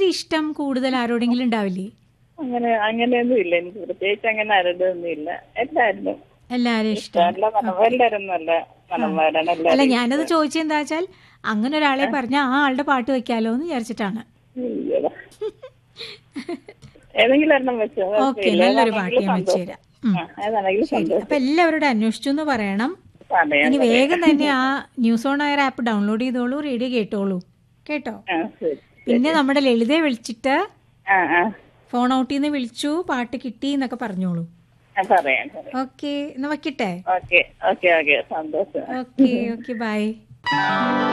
ഇത്തിരി ഇഷ്ടം കൂടുതൽ ആരോടെങ്കിലും ഉണ്ടാവില്ലേ അങ്ങനെ അങ്ങനെയൊന്നും ഇല്ല എനിക്ക് പ്രത്യേകിച്ച് അങ്ങനെ ആരുടെ ഒന്നും ഇല്ല എല്ലാവരും എല്ലാരും ഇഷ്ടം നല്ല മണം എല്ലാവരും നല്ല മണന്മാരാണ് അല്ല എല്ലാവരും ഞാനത് ചോദിച്ചെന്താ വെച്ചാൽ അങ്ങനെ ഒരാളെ പറഞ്ഞ ആ ആളുടെ പാട്ട് വെക്കാലോ എന്ന് വിചാരിച്ചിട്ടാണ് അയ്യോടാ. ഏതെങ്കിലും ഒരെണ്ണം വെച്ചോ ഓക്കെ നല്ലൊരു പാട്ട് ഞാൻ വെച്ച് തരാം ഉം. ഏതാണെങ്കിലും ശരി സന്തോഷം അപ്പൊ എല്ലാവരോടും അന്വേഷിച്ചു എന്ന് പറയണം പറയാം ഇനി വേഗം തന്നെ ആ news on air app download ചെയ്തോളൂ റേഡിയോ കേട്ടോളൂ കേട്ടോ ആ ശരി പിന്നെ നമ്മുടെ ലളിതയെ വിളിച്ചിട്ട് ആ ആ ഫോൺ ഔട്ടിൽ നിന്ന് വിളിച്ചു പാട്ട് കിട്ടി എന്നൊക്കെ പറഞ്ഞോളൂ ആ, പറയാം പറയാം ഓക്കെ എന്നാ വയ്ക്കട്ടെ ഓക്കെ ഓക്കെ ഓക്കെ സന്തോഷം ഓക്കെ ഓക്കെ ബൈ